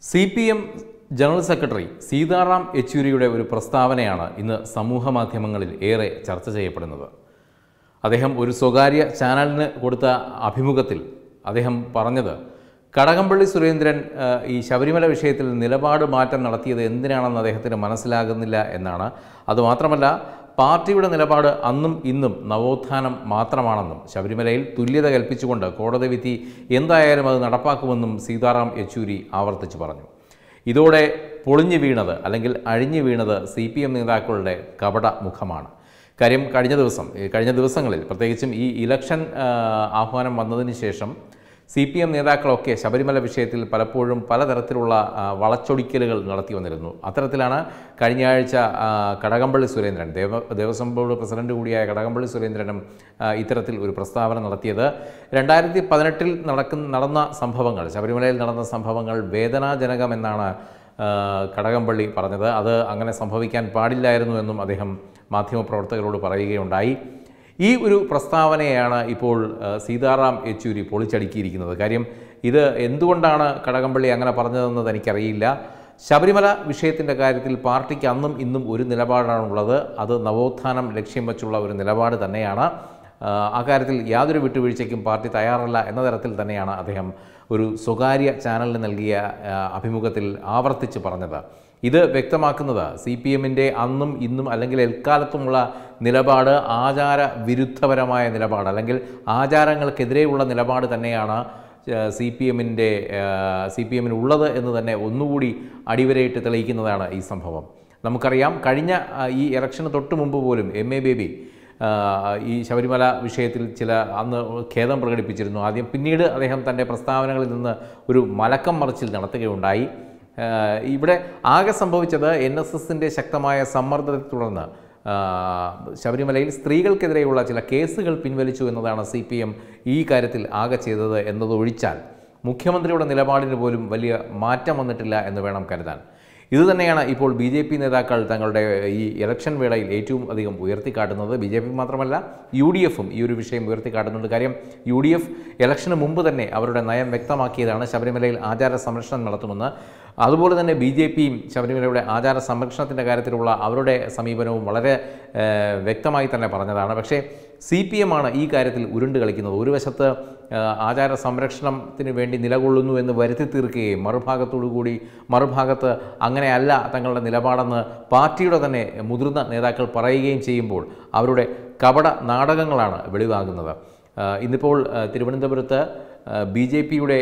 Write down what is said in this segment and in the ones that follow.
C P M general secretary Sitaram യെച്ചൂരിയുടെ ഒരു പ്രസ്താവനയാണ് ഇന്ന് സമൂഹ മാധ്യമങ്ങളിൽ ഏറെ ചർച്ച ചെയ്യപ്പെടുന്നത് അദ്ദേഹം ഒരു സ്വകാര്യ ചാനലിന് കൊടുത്ത അഭിമുഖത്തിൽ അദ്ദേഹം പറഞ്ഞത് കടകംപള്ളി സുരേന്ദ്രൻ ആ, ഈ ശബരിമല വിഷയത്തിൽ നിലപാട് മാറ്റം നടത്തിയത് എന്തിനാണെന്ന് അദ്ദേഹത്തിന് മനസ്സിലാകുന്നില്ല എന്നാണ് അതുമാത്രമല്ല പാർട്ടിയുടെ നിലപാട് അന്നും ഇന്നും നവോത്ഥാനം മാത്രമാണെന്നും ശബരിമലയിൽ തുല്യത കൽപ്പിച്ചുകൊണ്ട് കോടതി വിധി എന്തായാലും അത് നടപ്പാക്കുമെന്നും സീതാറാം യെച്ചൂരി ആവർത്തിച്ചു പറഞ്ഞു ഇതോടെ പൊളിഞ്ഞു വീണത് അല്ലെങ്കിൽ അഴിഞ്ഞു വീണത് സി പി എം നേതാക്കളുടെ കപട മുഖമാണ് കാര്യം കഴിഞ്ഞ ദിവസം ഈ കഴിഞ്ഞ ദിവസങ്ങളിൽ പ്രത്യേകിച്ചും ഈ ഇലക്ഷൻ ആ, ആഹ്വാനം വന്നതിന് ശേഷം സി പി എം നേതാക്കളൊക്കെ ശബരിമല വിഷയത്തിൽ പലപ്പോഴും പലതരത്തിലുള്ള ആ, വളച്ചൊടിക്കലുകൾ നടത്തി വന്നിരുന്നു അത്തരത്തിലാണ് കഴിഞ്ഞ ആഴ്ച ആ, കടകംപള്ളി സുരേന്ദ്രൻ ദേവ ദേവസ്വം ബോർഡ് പ്രസിഡന്റ് കൂടിയായ കടകംപള്ളി സുരേന്ദ്രനും ആ, ഇത്തരത്തിൽ ഒരു പ്രസ്താവന നടത്തിയത് രണ്ടായിരത്തി പതിനെട്ടിൽ നടക്കുന്ന നടന്ന സംഭവങ്ങൾ ശബരിമലയിൽ നടന്ന സംഭവങ്ങൾ വേദനാജനകമെന്നാണ് ആ, കടകംപള്ളി പറഞ്ഞത് അത് അങ്ങനെ സംഭവിക്കാൻ പാടില്ലായിരുന്നു എന്നും അദ്ദേഹം മാധ്യമപ്രവർത്തകരോട് പറയുകയുണ്ടായി ഈ ഒരു പ്രസ്താവനയാണ് ഇപ്പോൾ ആ, സീതാറാം യെച്ചൂരി പൊളിച്ചടുക്കിയിരിക്കുന്നത് കാര്യം ഇത് എന്തുകൊണ്ടാണ് കടകംപള്ളി അങ്ങനെ പറഞ്ഞതെന്ന് തനിക്കറിയില്ല ശബരിമല വിഷയത്തിൻ്റെ കാര്യത്തിൽ പാർട്ടിക്ക് അന്നും ഇന്നും ഒരു നിലപാടാണുള്ളത് അത് നവോത്ഥാനം ലക്ഷ്യം വച്ചുള്ള ഒരു നിലപാട് തന്നെയാണ് ആ, അക്കാര്യത്തിൽ യാതൊരു വിട്ടുവീഴ്ചയ്ക്കും പാർട്ടി തയ്യാറല്ല എന്ന തരത്തിൽ തന്നെയാണ് അദ്ദേഹം ഒരു സ്വകാര്യ ചാനലിന് നൽകിയ ആ, അഭിമുഖത്തിൽ ആവർത്തിച്ച് പറഞ്ഞത് ഇത് വ്യക്തമാക്കുന്നത് സി പി എമ്മിൻ്റെ അന്നും ഇന്നും അല്ലെങ്കിൽ എൽക്കാലത്തുമുള്ള നിലപാട് ആചാര വിരുദ്ധപരമായ നിലപാട് അല്ലെങ്കിൽ ആചാരങ്ങൾക്കെതിരെയുള്ള നിലപാട് തന്നെയാണ് സി പി എമ്മിൻ്റെ സി പി എമ്മിന് ഉള്ളത് എന്ന് തന്നെ ഒന്നുകൂടി അടിവരയിട്ട് തെളിയിക്കുന്നതാണ് ഈ സംഭവം നമുക്കറിയാം കഴിഞ്ഞ ആ, ഈ ഇലക്ഷന് തൊട്ട് മുമ്പ് പോലും എം എ ബേബി ആ, ഈ ശബരിമല വിഷയത്തിൽ ചില അന്ന് ഖേദം പ്രകടിപ്പിച്ചിരുന്നു ആദ്യം പിന്നീട് അദ്ദേഹം തൻ്റെ പ്രസ്താവനകളിൽ നിന്ന് ഒരു മലക്കം മറിച്ചിൽ നടത്തുകയുണ്ടായി ആ, ഇവിടെ ആകെ സംഭവിച്ചത് എൻ എസ് എസിൻ്റെ ശക്തമായ സമ്മർദ്ദത്തെ തുടർന്ന് ആ, ശബരിമലയിൽ സ്ത്രീകൾക്കെതിരെയുള്ള ചില കേസുകൾ പിൻവലിച്ചു എന്നതാണ് സി പി എം ഈ കാര്യത്തിൽ ആകെ ചെയ്തത് എന്നതൊഴിച്ചാൽ മുഖ്യമന്ത്രിയുടെ നിലപാടിന് പോലും വലിയ മാറ്റം വന്നിട്ടില്ല എന്ന് വേണം കരുതാൻ ഇതുതന്നെയാണ് ഇപ്പോൾ ബി ജെ പി നേതാക്കൾ തങ്ങളുടെ ഈ ഇലക്ഷൻ വേളയിൽ ഏറ്റവും അധികം ഉയർത്തിക്കാട്ടുന്നത് ബി ജെ പി മാത്രമല്ല യു ഡി എഫും ഈ ഒരു വിഷയം ഉയർത്തിക്കാട്ടുന്നുണ്ട് കാര്യം യു ഡി എഫ് ഇലക്ഷന് മുമ്പ് തന്നെ അവരുടെ നയം വ്യക്തമാക്കിയതാണ് ശബരിമലയിൽ ആചാര സംരക്ഷണം നടത്തുമെന്ന് അതുപോലെ തന്നെ ബി ജെ പിയും ശബരിമലയുടെ ആചാര സംരക്ഷണത്തിൻ്റെ കാര്യത്തിലുള്ള അവരുടെ സമീപനവും വളരെ ഏഹ്, വ്യക്തമായി തന്നെ പറഞ്ഞതാണ് പക്ഷേ സി പി എം ആണ് ഈ കാര്യത്തിൽ ഉരുണ്ട് കളിക്കുന്നത് ഒരു വശത്ത് ഏഹ്, ആചാര സംരക്ഷണത്തിന് വേണ്ടി നിലകൊള്ളുന്നു എന്ന് വരുത്തി തീർക്കുകയും മറുഭാഗത്തോടു കൂടി മറുഭാഗത്ത് അങ്ങനെയല്ല തങ്ങളുടെ നിലപാടെന്ന് പാർട്ടിയുടെ തന്നെ മുതിർന്ന നേതാക്കൾ പറയുകയും ചെയ്യുമ്പോൾ അവരുടെ കപട നാടകങ്ങളാണ് വെളിവാകുന്നത് ഏഹ്, ഇന്നിപ്പോൾ ഏഹ്, തിരുവനന്തപുരത്ത് ബി ജെ പിയുടെ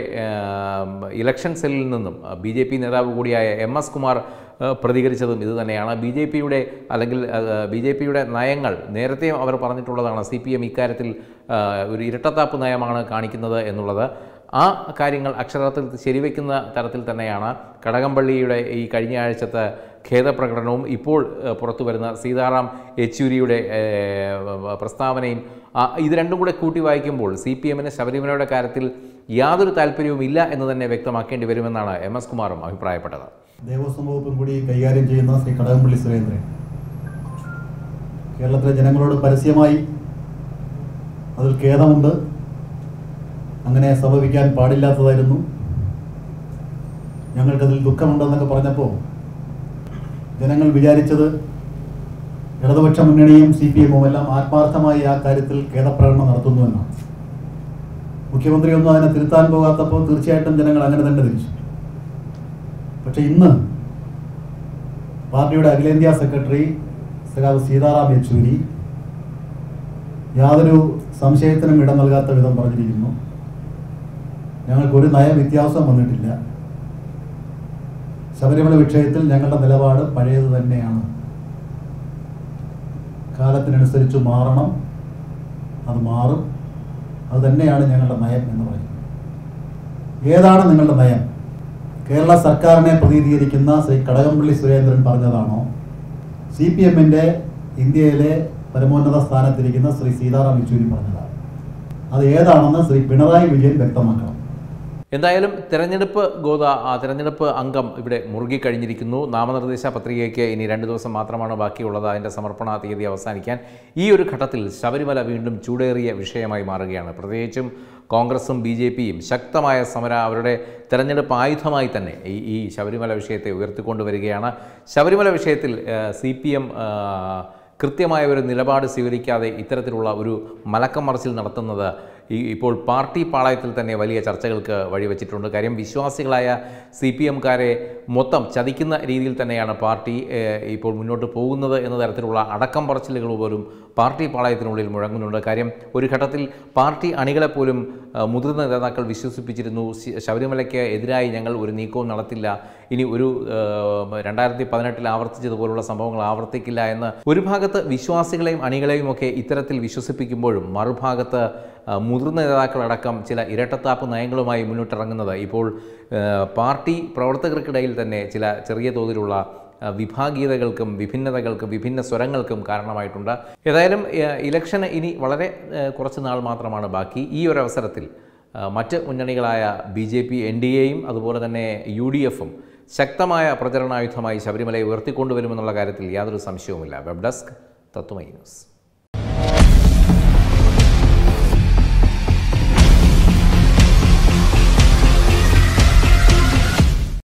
ഇലക്ഷൻ സെല്ലിൽ നിന്നും ബി ജെ പി നേതാവ് കൂടിയായ എം എസ് കുമാർ ഏഹ്, പ്രതികരിച്ചതും ഇത് തന്നെയാണ് ബി ജെ പിയുടെ അല്ലെങ്കിൽ ബി ജെ പിയുടെ നയങ്ങൾ നേരത്തെയും അവർ പറഞ്ഞിട്ടുള്ളതാണ് സി പി എം ഇക്കാര്യത്തിൽ ഏഹ്, ഒരു ഇരട്ടത്താപ്പ് നയമാണ് കാണിക്കുന്നത് എന്നുള്ളത് ആ കാര്യങ്ങൾ അക്ഷരാർത്ഥത്തിൽ ശരിവെക്കുന്ന തരത്തിൽ തന്നെയാണ് കടകംപള്ളിയുടെ ഈ കഴിഞ്ഞ ആഴ്ചത്തെ ഖേദപ്രകടനവും ഇപ്പോൾ ഏഹ്, പുറത്തു വരുന്ന സീതാറാം യെച്ചൂരിയുടെ ഏഹ്, പ്രസ്താവനയും ആ, ഇത് രണ്ടും കൂടെ കൂട്ടി വായിക്കുമ്പോൾ സി പി എമ്മിന് ശബരിമലയുടെ കാര്യത്തിൽ യാതൊരു താല്പര്യവും ഇല്ല എന്ന് തന്നെ വ്യക്തമാക്കേണ്ടി വരുമെന്നാണ് എം എസ് കുമാറും അഭിപ്രായപ്പെട്ടത് ദേവസ്വം വകുപ്പും കൂടി കൈകാര്യം ചെയ്യുന്ന ശ്രീ കടകംപള്ളി സുരേന്ദ്രൻ കേരളത്തിലെ ജനങ്ങളോട് പരസ്യമായി അതിൽ ഖേദമുണ്ട് അങ്ങനെ സംഭവിക്കാൻ പാടില്ലാത്തതായിരുന്നു ഞങ്ങൾക്കതിൽ ദുഃഖമുണ്ടെന്നൊക്കെ പറഞ്ഞപ്പോൾ ജനങ്ങൾ വിചാരിച്ചത് ഇടതുപക്ഷ മുന്നണിയും സി പി എമ്മും എല്ലാം ആത്മാർത്ഥമായി ആ കാര്യത്തിൽ ഖേദപ്രകടനം നടത്തുന്നുവെന്നാണ് മുഖ്യമന്ത്രിയൊന്നും അതിനെ തിരുത്താൻ പോകാത്തപ്പോൾ തീർച്ചയായിട്ടും ജനങ്ങൾ അങ്ങനെ തന്നെ തിരിച്ചു പക്ഷെ ഇന്ന് പാർട്ടിയുടെ അഖിലേന്ത്യാ സെക്രട്ടറി സഖാവ് സീതാറാം യെച്ചൂരി യാതൊരു സംശയത്തിനും ഇടം നൽകാത്ത വിധം പറഞ്ഞിരിക്കുന്നു ഞങ്ങൾക്കൊരു നയവ്യത്യാസം വന്നിട്ടില്ല ശബരിമല വിഷയത്തിൽ ഞങ്ങളുടെ നിലപാട് പഴയത് തന്നെയാണ് കാലത്തിനനുസരിച്ച് മാറണം അത് മാറും അത് തന്നെയാണ് ഞങ്ങളുടെ നയം എന്ന് പറയുന്നത് ഏതാണ് നിങ്ങളുടെ നയം കേരള സർക്കാരിനെ പ്രതിനിധീകരിക്കുന്ന ശ്രീ കടകംപള്ളി സുരേന്ദ്രൻ പറഞ്ഞതാണോ സി പി എമ്മിൻ്റെ ഇന്ത്യയിലെ പരമോന്നത സ്ഥാനത്തിരിക്കുന്ന ശ്രീ സീതാറാം യെച്ചൂരി പറഞ്ഞതാണ് അത് ഏതാണെന്ന് ശ്രീ പിണറായി വിജയൻ വ്യക്തമാക്കണം എന്തായാലും തെരഞ്ഞെടുപ്പ് ഗോത ആ തെരഞ്ഞെടുപ്പ് അംഗം ഇവിടെ മുറുകിക്കഴിഞ്ഞിരിക്കുന്നു നാമനിർദ്ദേശ പത്രികയ്ക്ക് ഇനി രണ്ട് ദിവസം മാത്രമാണ് ബാക്കിയുള്ളത് അതിൻ്റെ സമർപ്പണ തീയതി അവസാനിക്കാൻ ഈ ഒരു ഘട്ടത്തിൽ ശബരിമല വീണ്ടും ചൂടേറിയ വിഷയമായി മാറുകയാണ് പ്രത്യേകിച്ചും കോൺഗ്രസും ബി ജെ പിയും ശക്തമായ സമര അവരുടെ തെരഞ്ഞെടുപ്പ് ആയുധമായി തന്നെ ഈ ഈ ശബരിമല വിഷയത്തെ ഉയർത്തിക്കൊണ്ടുവരികയാണ് ശബരിമല വിഷയത്തിൽ സി പി എം കൃത്യമായ ഒരു നിലപാട് സ്വീകരിക്കാതെ ഇത്തരത്തിലുള്ള ഒരു മലക്കം മറിച്ചിൽ നടത്തുന്നത് ഈ ഇപ്പോൾ പാർട്ടി പാളയത്തിൽ തന്നെ വലിയ ചർച്ചകൾക്ക് വഴിവെച്ചിട്ടുണ്ട് കാര്യം വിശ്വാസികളായ സി പി എംകാരെ മൊത്തം ചതിക്കുന്ന രീതിയിൽ തന്നെയാണ് പാർട്ടി ഏഹ്, ഇപ്പോൾ മുന്നോട്ട് പോകുന്നത് എന്ന തരത്തിലുള്ള അടക്കം പറച്ചിലുകൾ പോലും പാർട്ടി പാളയത്തിനുള്ളിൽ മുഴങ്ങുന്നുണ്ട് കാര്യം ഒരു ഘട്ടത്തിൽ പാർട്ടി അണികളെ പോലും ആ, മുതിർന്ന നേതാക്കൾ വിശ്വസിപ്പിച്ചിരുന്നു ശി- ശബരിമലയ്ക്ക് എതിരായി ഞങ്ങൾ ഒരു നീക്കവും നടത്തില്ല ഇനി ഒരു രണ്ടായിരത്തി പതിനെട്ടിൽ ആവർത്തിച്ചതുപോലുള്ള സംഭവങ്ങൾ ആവർത്തിക്കില്ല എന്ന് ഒരു ഭാഗത്ത് വിശ്വാസികളെയും അണികളെയും ഒക്കെ ഇത്തരത്തിൽ വിശ്വസിപ്പിക്കുമ്പോഴും മറുഭാഗത്ത് ആ, മുതിർന്ന നേതാക്കളടക്കം ചില ഇരട്ടത്താപ്പ് നയങ്ങളുമായി മുന്നിട്ടിറങ്ങുന്നത് ഇപ്പോൾ ആ, പാർട്ടി പ്രവർത്തകർക്കിടയിൽ തന്നെ ചില ചെറിയ തോതിലുള്ള ആ, വിഭാഗീയതകൾക്കും വിഭിന്നതകൾക്കും വിഭിന്ന സ്വരങ്ങൾക്കും കാരണമായിട്ടുണ്ട് ഏതായാലും ആ, ഇലക്ഷന് ഇനി വളരെ ആ, കുറച്ച് നാൾ മാത്രമാണ് ബാക്കി ഈ ഒരു അവസരത്തിൽ ആ, മറ്റ് മുന്നണികളായ B J P N D എയും അതുപോലെ തന്നെ യു ഡി എഫും ശക്തമായ പ്രചരണായുധമായി ശബരിമലയെ ഉയർത്തിക്കൊണ്ടുവരുമെന്നുള്ള കാര്യത്തിൽ യാതൊരു സംശയവുമില്ല വെബ് ഡെസ്ക് തത്വമൈ ന്യൂസ്